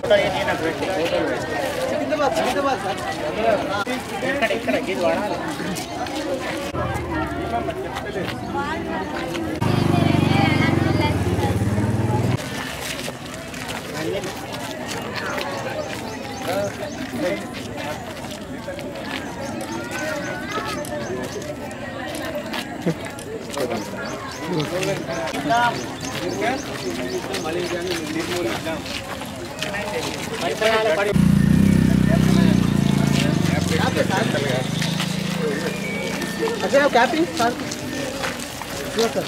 अच्छा कैपिंग sir sir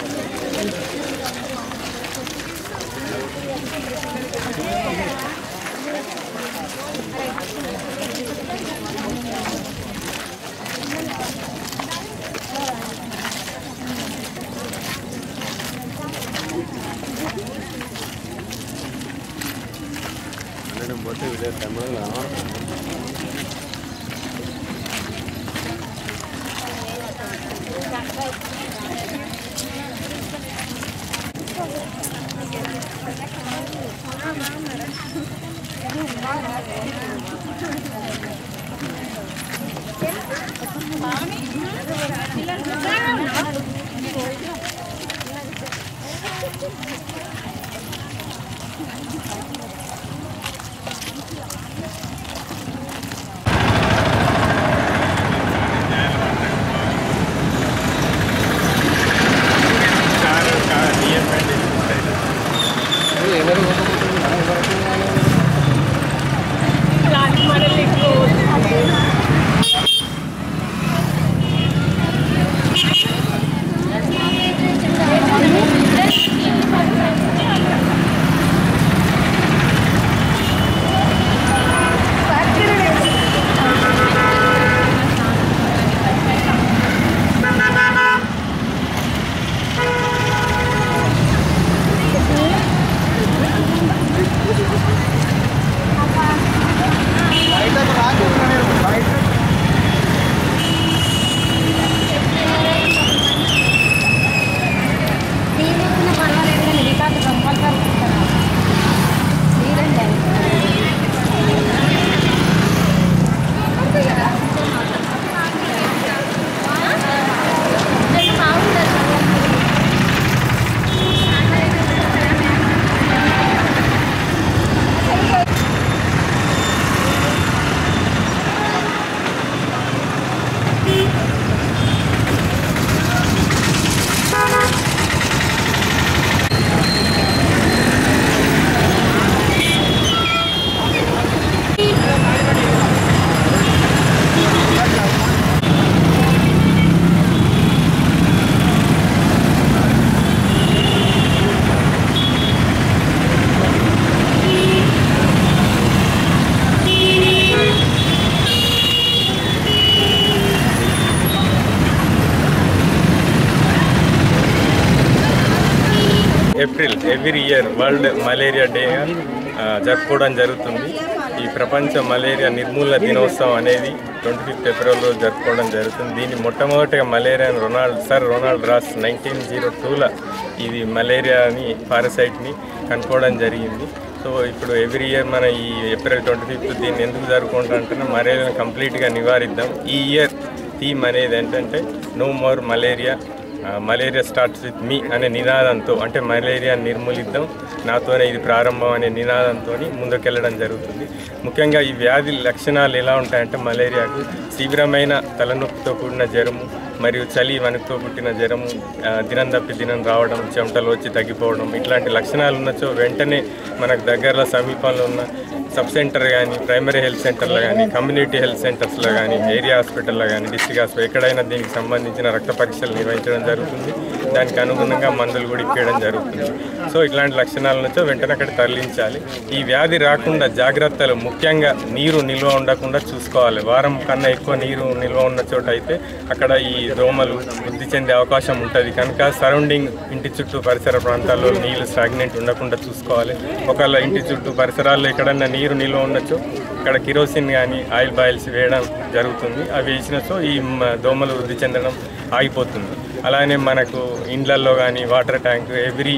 April every year world malaria day జరుపుకోవడం జరుగుతుంది ఈ ప్రపంచ మలేరియా నిర్మూలన దినోత్సవం అనేది ట్వంటీ ఫిఫ్త్ ఏప్రిల్ రోజు జరుపుకోవడం జరుగుతుంది దీన్ని మొట్టమొదటిగా malaria Ronald sir Ronald Ross nineteen zero టూలో ఇది మలేరియాని పారసైట్ని కనుక్కోవడం జరిగింది సో ఇప్పుడు ఎవ్రీ ఇయర్ మన ఈ ఏప్రిల్ ట్వంటీ ఫిఫ్త్ దీన్ని ఎందుకు జరుపుకుంటాం అంటే మలేరియాని కంప్లీట్గా నివారిద్దాం ఈ ఇయర్ థీమ్ అనేది ఏంటంటే no more malaria malaria starts with me అనే నినాదంతో అంటే మలేరియా నిర్మూలిద్దాం నాతోనే ఇది ప్రారంభం అనే నినాదంతో ముందుకెళ్ళడం జరుగుతుంది ముఖ్యంగా ఈ వ్యాధి లక్షణాలు ఎలా ఉంటాయంటే మలేరియాకు తీవ్రమైన తలనొప్పితో కూడిన జ్వరము మరియు చలి వణుకుతో పుట్టిన జ్వరము ఆ, దినం తప్పి దినం రావడం చెమటలు వచ్చి తగ్గిపోవడం ఇట్లాంటి లక్షణాలు ఉన్నచో వెంటనే మనకు దగ్గరలో సమీపంలో ఉన్న సబ్ సెంటర్ కానీ ప్రైమరీ హెల్త్ సెంటర్లో కానీ కమ్యూనిటీ హెల్త్ సెంటర్స్లో కానీ ఏరియా హాస్పిటల్లో కానీ డిస్ట్రిక్ట్ హాస్పిటల్ ఎక్కడైనా దీనికి సంబంధించిన రక్త పరీక్షలు నిర్వహించడం జరుగుతుంది దానికి అనుగుణంగా మందులు కూడా ఇప్పించడం జరుగుతుంది సో ఇట్లాంటి లక్షణాల నుంచో వెంటనే అక్కడ తరలించాలి ఈ వ్యాధి రాకుండా జాగ్రత్తలు ముఖ్యంగా నీరు నిల్వ ఉండకుండా చూసుకోవాలి వారం కన్నా ఎక్కువ నీరు నిల్వ ఉన్న చోట అయితే అక్కడ ఈ దోమలు వృద్ధి చెందే అవకాశం ఉంటుంది కనుక సరౌండింగ్ ఇంటి చుట్టూ పరిసర ప్రాంతాల్లో నీళ్లు స్టాగ్నెంట్ ఉండకుండా చూసుకోవాలి ఒకవేళ ఇంటి చుట్టూ పరిసరాల్లో ఎక్కడన్నా నీరు నిల్వ ఉండొచ్చు అక్కడ కిరోసిన్ కానీ ఆయిల్ బాయిల్స్ వేయడం జరుగుతుంది అవి వేసినచో ఈ మ- దోమలు వృద్ధి చెందడం ఆగిపోతుంది అలానే మనకు ఇండ్లల్లో కానీ water tank every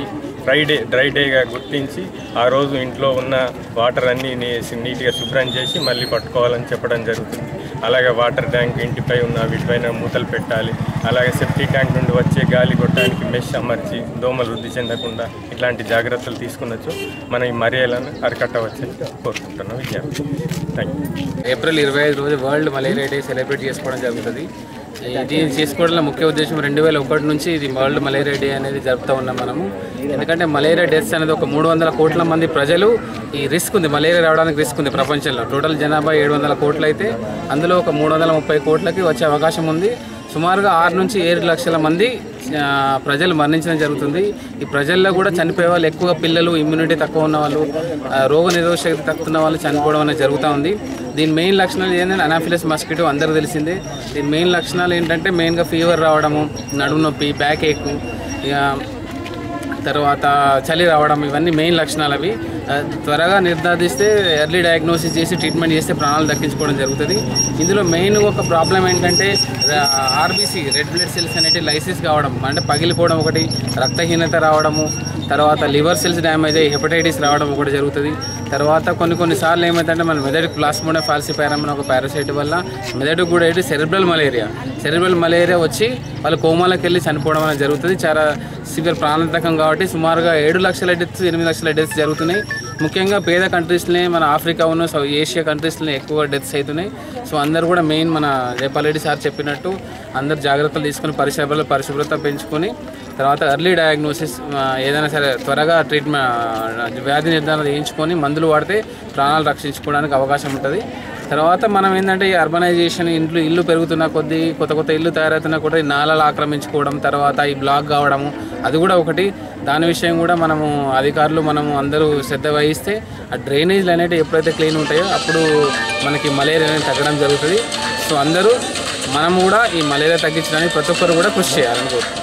dry day dry డేగా గుర్తించి ఆ రోజు ఇంట్లో ఉన్న వాటర్ అన్నీ నీ- నీట్గా శుభ్రం చేసి మళ్ళీ పట్టుకోవాలని చెప్పడం జరుగుతుంది అలాగే వాటర్ ట్యాంక్ ఇంటిపై ఉన్న వీటిపైన మూతలు పెట్టాలి అలాగే సెఫ్టీ ట్యాంక్ నుండి వచ్చే గాలి కొట్టడానికి మెష్ అమర్చి దోమలు వృద్ధి చెందకుండా ఇట్లాంటి జాగ్రత్తలు తీసుకున్నచ్చు మనం ఈ మర్యాదలను అరికట్టవచ్చని కోరుకుంటున్నాం విజ్ఞప్తి థ్యాంక్ యూ ఏప్రిల్ ఇరవై ఐదు రోజు వరల్డ్ మలేరియా డే సెలబ్రేట్ చేసుకోవడం జరుగుతుంది ఇది చేసుకోవడంలో ముఖ్య ఉద్దేశం రెండు వేల ఒకటి నుంచి ఇది వరల్డ్ మలేరియా డే అనేది జరుపుతూ ఉన్నాం మనము ఎందుకంటే మలేరియా డెత్స్ అనేది ఒక మూడు వందల కోట్ల మంది ప్రజలు ఈ రిస్క్ ఉంది మలేరియా రావడానికి రిస్క్ ఉంది ప్రపంచంలో టోటల్ జనాభా ఏడు వందల కోట్లు అయితే అందులో ఒక మూడు వందల ముప్పై కోట్లకి వచ్చే అవకాశం ఉంది సుమారుగా ఆరు నుంచి ఏడు లక్షల మంది ఆ, ప్రజలు మరణించడం జరుగుతుంది ఈ ప్రజల్లో కూడా చనిపోయే వాళ్ళు ఎక్కువగా పిల్లలు ఇమ్యూనిటీ తక్కువ ఉన్న వాళ్ళు ఆ, రోగ నిరోధక శక్తి తక్కువ ఉన్న వాళ్ళు చనిపోవడం అనేది జరుగుతూ ఉంది దీని మెయిన్ లక్షణాలు ఏంటంటే అనాఫిలస్ మస్కిటో అందరికీ తెలిసిందే దీని మెయిన్ లక్షణాలు ఏంటంటే మెయిన్గా ఫీవర్ రావడము నడుము నొప్పి బ్యాక్ ఏక్ ఇక తర్వాత చలి రావడం ఇవన్నీ మెయిన్ లక్షణాలు అవి ఆ, త్వరగా నిర్ధారిస్తే ఎర్లీ డయాగ్నోసిస్ చేసి ట్రీట్మెంట్ చేస్తే ప్రాణాలు దక్కించుకోవడం జరుగుతుంది ఇందులో మెయిన్ ఒక ప్రాబ్లం ఏంటంటే ఆర్బీసీ రెడ్ బ్లడ్ సెల్స్ అనేవి లైసిస్ కావడం అంటే పగిలిపోవడం ఒకటి రక్తహీనత రావడము తర్వాత లివర్ సెల్స్ డ్యామేజ్ అయ్యి హెపటైటిస్ రావడం ఒకటి జరుగుతుంది తర్వాత కొన్ని కొన్ని సార్లు ఏమైందంటే మన మెదడు ప్లాస్మోడా ఫాల్సిపారం అనే ఒక పారాసైట్ వల్ల మెదడు కూడా ఏంటి సెరిబ్రల్ మలేరియా సెరిబ్రల్ మలేరియా వచ్చి వాళ్ళు కోమాలకు వెళ్ళి చనిపోవడం అనేది జరుగుతుంది చాలా సివియర్ ప్రాణాంతకం కాబట్టి సుమారుగా ఏడు లక్షల డెత్స్ ఎనిమిది లక్షల డెత్స్ జరుగుతున్నాయి ముఖ్యంగా పేద కంట్రీస్లోనే మన ఆఫ్రికా ఉన్న సౌ ఏషియా కంట్రీస్లో ఎక్కువ డెత్స్ అవుతున్నాయి సో అందరు కూడా మెయిన్ మన జయపాల్ సార్ చెప్పినట్టు అందరు జాగ్రత్తలు తీసుకొని పరిశుభ్రత పరిశుభ్రత పెంచుకొని తర్వాత ఎర్లీ డయాగ్నోసిస్ ఆ, ఏదైనా సరే త్వరగా ట్రీట్మెంట్ వ్యాధి నిర్ధారణ చేయించుకొని మందులు వాడితే ప్రాణాలు రక్షించుకోవడానికి అవకాశం ఉంటుంది తర్వాత మనం ఏంటంటే ఈ అర్బనైజేషన్ ఇంట్లో ఇల్లు పెరుగుతున్న కొద్దీ కొత్త కొత్త ఇల్లు తయారవుతున్న కొద్దీ నాళాలు ఆక్రమించుకోవడం తర్వాత ఈ బ్లాక్ కావడము అది కూడా ఒకటి దాని విషయం కూడా మనము అధికారులు మనము అందరూ శ్రద్ధ వహిస్తే ఆ డ్రైనేజ్లు అనేవి ఎప్పుడైతే క్లీన్ ఉంటాయో అప్పుడు మనకి మలేరియా అనేది తగ్గడం జరుగుతుంది సో అందరూ మనం కూడా ఈ మలేరియా తగ్గించడానికి ప్రతి ఒక్కరు కూడా కృషి చేయాలనుకుంటున్నాం